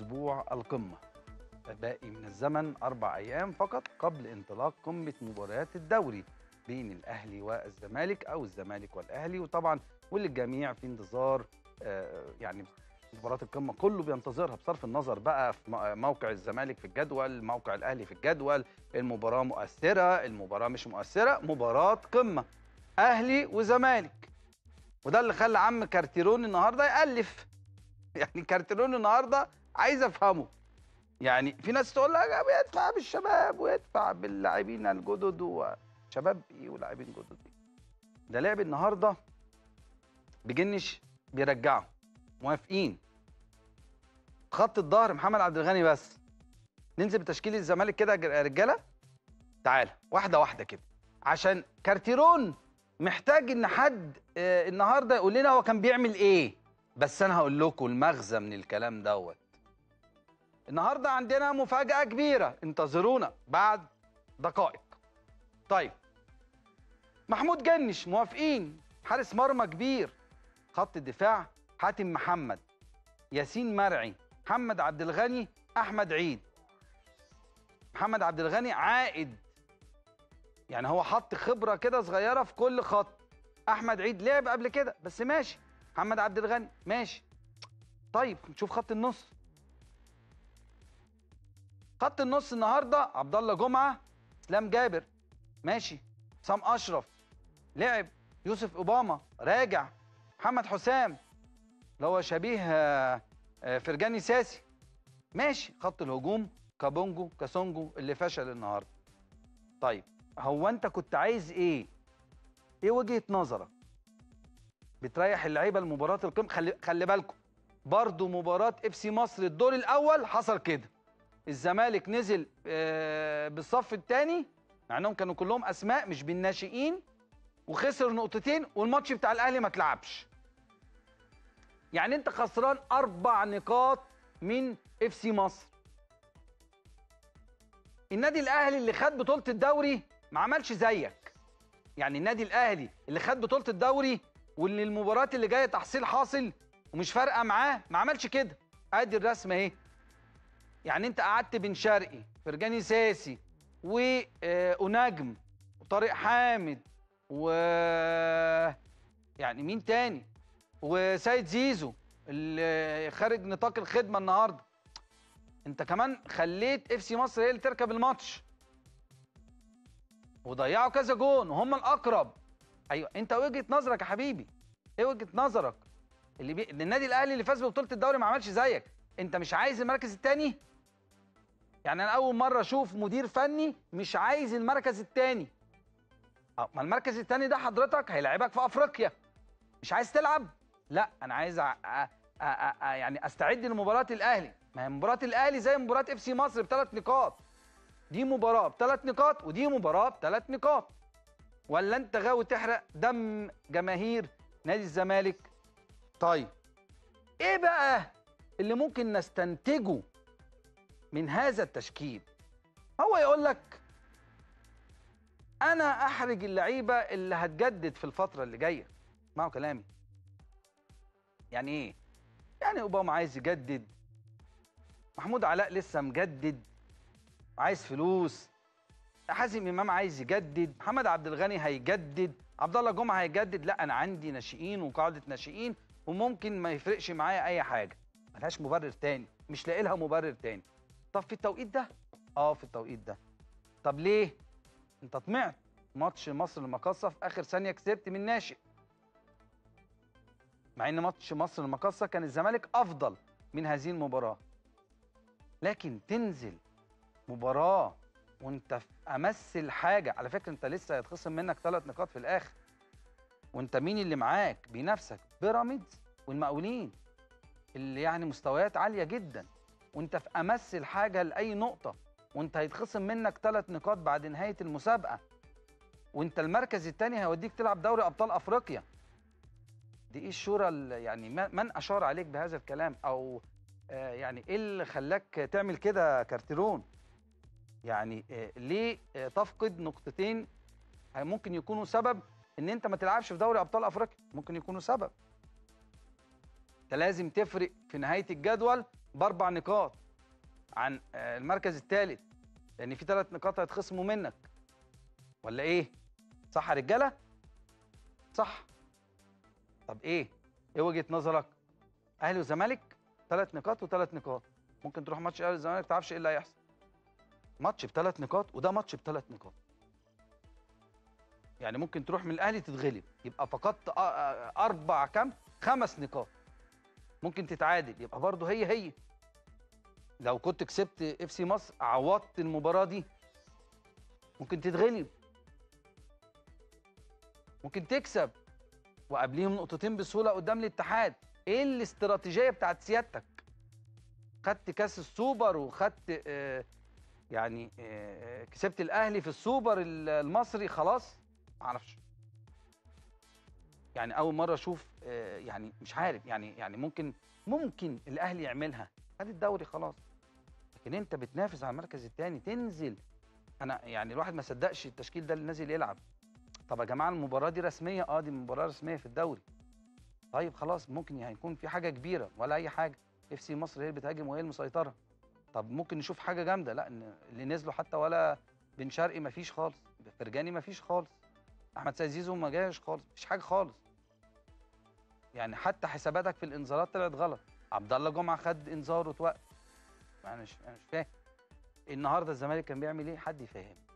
أسبوع القمة باقي من الزمن أربع أيام فقط قبل انطلاق قمة مباريات الدوري بين الأهلي والزمالك أو الزمالك والأهلي وطبعا والجميع في انتظار آه، يعني مباراة القمة كله بينتظرها بصرف النظر بقى في م- موقع الزمالك في الجدول موقع الأهلي في الجدول المباراة مؤثرة المباراة مش مؤثرة مباراة قمة أهلي وزمالك وده اللي خلى عم كارتيرون النهارده يألف يعني كارتيرون النهارده عايز افهمه يعني في ناس تقول لك بيدفع بالشباب ويدفع باللاعبين الجدد وشباب ايه ولاعبين جدد ايه ده لعب النهارده بجنش بيرجعه موافقين خط الظهر محمد عبد الغني بس ننزل بتشكيل الزمالك كده يا رجاله تعالى واحده واحده كده عشان كارتيرون محتاج ان حد آه، النهارده يقول لنا هو كان بيعمل ايه بس انا هقول لكم المغزى من الكلام دوت النهارده عندنا مفاجاه كبيره انتظرونا بعد دقائق طيب محمود جنش موافقين حارس مرمى كبير خط الدفاع حاتم محمد ياسين مرعي محمد عبد الغني احمد عيد محمد عبد الغني عائد يعني هو حط خبره كده صغيره في كل خط احمد عيد لعب قبل كده بس ماشي محمد عبد الغني ماشي طيب نشوف خط النص خط النص النهارده عبد الله جمعه اسلام جابر ماشي سام اشرف لعب يوسف اوباما راجع محمد حسام اللي هو شبيه آه، آه، فرجاني ساسي ماشي خط الهجوم كابونجو كاسونجو اللي فشل النهارده طيب هو انت كنت عايز ايه ايه وجهه نظرك بتريح اللعيبه لمباراه القمه خلي خلي بالكم برضو مباراه اف سي مصر الدور الاول حصل كده الزمالك نزل آه، بالصف الثاني مع انهم كانوا كلهم اسماء مش بالناشئين وخسر نقطتين والماتش بتاع الاهلي ما اتلعبش يعني انت خسران اربع نقاط من اف سي مصر النادي الاهلي اللي خد بطوله الدوري ما عملش زيك يعني النادي الاهلي اللي خد بطوله الدوري واللي المباراه اللي جايه تحصيل حاصل ومش فارقه معاه ما عملش كده ادي الرسمه اهي يعني انت قعدت بن شرقي فرجاني ساسي ونجم وطارق حامد و يعني مين تاني وسيد زيزو اللي خارج نطاق الخدمه النهارده انت كمان خليت اف سي مصر هي اللي تركب الماتش وضيعوا كذا جون وهم الاقرب ايوه انت وجهه نظرك يا حبيبي ايه وجهه نظرك اللي بي... إن النادي الاهلي اللي فاز ببطوله الدوري ما عملش زيك انت مش عايز المركز الثاني يعني انا اول مره اشوف مدير فني مش عايز المركز الثاني اه ما المركز الثاني ده حضرتك هيلعبك في افريقيا مش عايز تلعب لا انا عايز أ... أ... أ... أ... يعني استعد لمباراه الاهلي ما هي مباراه الاهلي زي مباراه اف سي مصر بثلاث نقاط دي مباراه بثلاث نقاط ودي مباراه بثلاث نقاط ولا انت غاوي تحرق دم جماهير نادي الزمالك طيب ايه بقى اللي ممكن نستنتجه من هذا التشكيل هو يقول لك انا احرج اللعيبه اللي هتجدد في الفتره اللي جايه اسمعوا كلامي يعني ايه يعني اوباما عايز يجدد محمود علاء لسه مجدد عايز فلوس حازم امام عايز يجدد محمد عبد الغني هيجدد عبد الله جمعه هيجدد لا انا عندي ناشئين وقاعده ناشئين وممكن ما يفرقش معايا اي حاجه ملهاش مبرر تاني مش لاقي لها مبرر تاني طب في التوقيت ده اه في التوقيت ده طب ليه انت طمعت ماتش مصر المقاصه في اخر ثانيه كسبت من ناشئ مع ان ماتش مصر المقاصه كان الزمالك افضل من هذه المباراه لكن تنزل مباراه وانت في امس الحاجه على فكره انت لسه هيتخصم منك ثلاث نقاط في الاخر وانت مين اللي معاك بينافسك بيراميدز والمقاولين اللي يعني مستويات عاليه جدا وانت في امس الحاجه لاي نقطه وانت هيتخصم منك ثلاث نقاط بعد نهايه المسابقه وانت المركز الثاني هيوديك تلعب دوري ابطال افريقيا دي ايه الشورى ال- يعني ما- من اشار عليك بهذا الكلام او آه، يعني ايه اللي خلاك تعمل كده يا كارتيرون يعني آه، ليه آه، تفقد نقطتين هي- ممكن يكونوا سبب ان انت ما تلعبش في دوري ابطال افريقيا ممكن يكونوا سبب انت لازم تفرق في نهايه الجدول باربع نقاط عن آه، المركز الثالث لان في ثلاث نقاط هيتخصموا منك ولا ايه صح يا رجاله صح طب ايه ايه وجهه نظرك اهلي وزمالك ثلاث نقاط وثلاث نقاط ممكن تروح ماتش اهلي وزمالك تعرفش ايه اللي هيحصل ماتش بثلاث نقاط وده ماتش بثلاث نقاط يعني ممكن تروح من الاهلي تتغلب يبقى فقدت أ- أ- اربع كام خمس نقاط ممكن تتعادل يبقى برضه هي هي لو كنت كسبت اف سي مصر عوضت المباراه دي ممكن تتغلب ممكن تكسب وقبليهم نقطتين بسهوله قدام الاتحاد ايه الاستراتيجيه بتاعت سيادتك خدت كاس السوبر وخدت آه يعني آه كسبت الاهلي في السوبر ال- المصري خلاص معرفش يعني اول مره اشوف آه يعني مش عارف يعني يعني ممكن ممكن الاهلي يعملها خد الدوري خلاص لكن انت بتنافس على المركز الثاني تنزل انا يعني الواحد ما صدقش التشكيل ده اللي نازل يلعب طب يا جماعه المباراه دي رسميه اه دي مباراه رسميه في الدوري طيب خلاص ممكن يعني يكون في حاجه كبيره ولا اي حاجه اف سي مصر هي اللي بتهاجم وهي المسيطره طب ممكن نشوف حاجه جامده لا إن اللي نزلوا حتى ولا بن شرقي ما فيش خالص فرجاني ما فيش خالص احمد سيد زيزو ما جاش خالص مفيش حاجه خالص يعني حتى حساباتك في الانذارات طلعت غلط عبد الله جمعه خد انذار وتوقف انا مش انا مش فاهم النهارده الزمالك كان بيعمل ايه حد يفهم